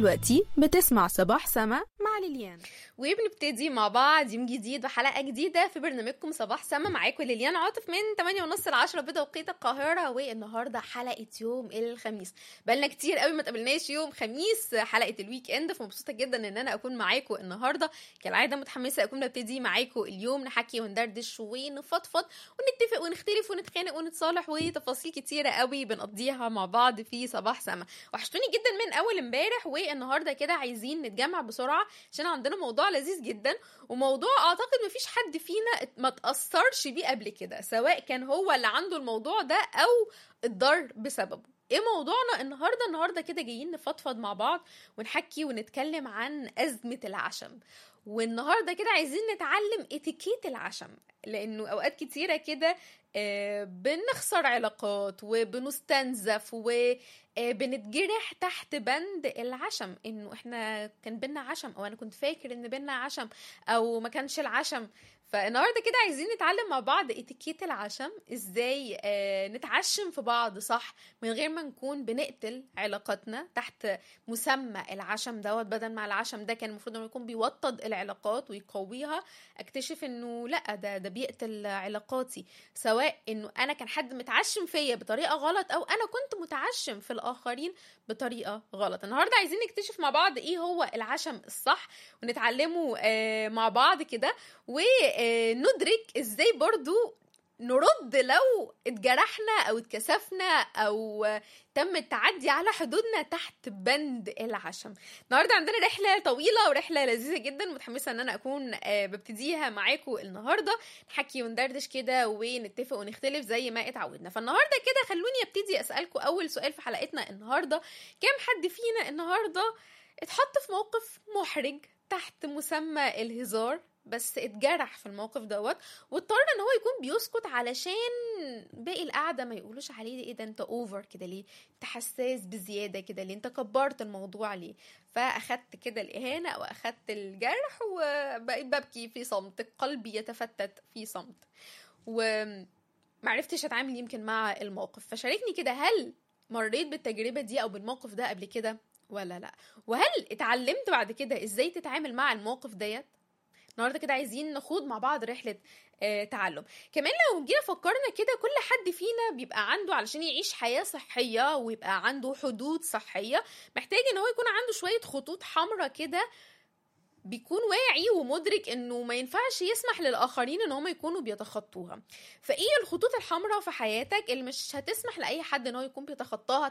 دلوقتي بتسمع صباح سما مع ليليان وبنبتدي مع بعض يوم جديد وحلقه جديده في برنامجكم صباح سما معاكم ليليان عاطف من 8 ونص ل 10 بتوقيت القاهره والنهارده حلقه يوم الخميس بقالنا كتير قوي ما تقابلناش يوم خميس حلقه الويك اند فمبسوطه جدا ان انا اكون معاكم النهارده كالعاده متحمسه اكون ببتدي معاكم اليوم نحكي وندردش ونفضفض ونتفق ونختلف ونتخانق ونتصالح وتفاصيل كتيره قوي بنقضيها مع بعض في صباح سما وحشتوني جدا من اول امبارح والنهارده كده عايزين نتجمع بسرعه عشان عندنا موضوع لذيذ جدا وموضوع اعتقد مفيش حد فينا ما تاثرش بيه قبل كده سواء كان هو اللي عنده الموضوع ده او اتضر بسببه ايه موضوعنا النهارده النهارده كده جايين نفضفض مع بعض ونحكي ونتكلم عن ازمه العشم والنهارده كده عايزين نتعلم اتيكيت العشم لانه اوقات كتيره كده آه، بنخسر علاقات وبنستنزف وبنتجرح تحت بند العشم انه احنا كان بينا عشم او انا كنت فاكر ان بينا عشم او ما كانش العشم فالنهارده كده عايزين نتعلم مع بعض اتيكيت العشم ازاي آه نتعشم في بعض صح من غير ما نكون بنقتل علاقاتنا تحت مسمى العشم دوت بدل ما العشم ده كان المفروض انه يكون بيوطد العلاقات ويقويها اكتشف انه لا ده ده بيقتل علاقاتي سواء انه انا كان حد متعشم فيا بطريقه غلط او انا كنت متعشم في الاخرين بطريقه غلط النهارده عايزين نكتشف مع بعض ايه هو العشم الصح ونتعلمه آه مع بعض كده وندرك ازاي برضو نرد لو اتجرحنا او اتكسفنا او تم التعدي على حدودنا تحت بند العشم النهارده عندنا رحله طويله ورحله لذيذه جدا متحمسه ان انا اكون ببتديها معاكم النهارده نحكي وندردش كده ونتفق ونختلف زي ما اتعودنا فالنهارده كده خلوني ابتدي اسالكم اول سؤال في حلقتنا النهارده كام حد فينا النهارده اتحط في موقف محرج تحت مسمى الهزار بس اتجرح في الموقف دوت واضطر ان هو يكون بيسكت علشان باقي القعده ما يقولوش عليه ايه ده انت اوفر كده ليه انت حساس بزياده كده ليه انت كبرت الموضوع ليه فاخدت كده الاهانه او اخدت الجرح وبقيت ببكي في صمت قلبي يتفتت في صمت ومعرفتش اتعامل يمكن مع الموقف فشاركني كده هل مريت بالتجربه دي او بالموقف ده قبل كده ولا لا وهل اتعلمت بعد كده ازاي تتعامل مع الموقف ديت النهارده كده عايزين نخوض مع بعض رحله آه تعلم كمان لو جينا فكرنا كده كل حد فينا بيبقى عنده علشان يعيش حياه صحيه ويبقى عنده حدود صحيه محتاج ان هو يكون عنده شويه خطوط حمراء كده بيكون واعي ومدرك انه ما ينفعش يسمح للاخرين ان هم يكونوا بيتخطوها فايه الخطوط الحمراء في حياتك اللي مش هتسمح لاي حد ان هو يكون بيتخطاها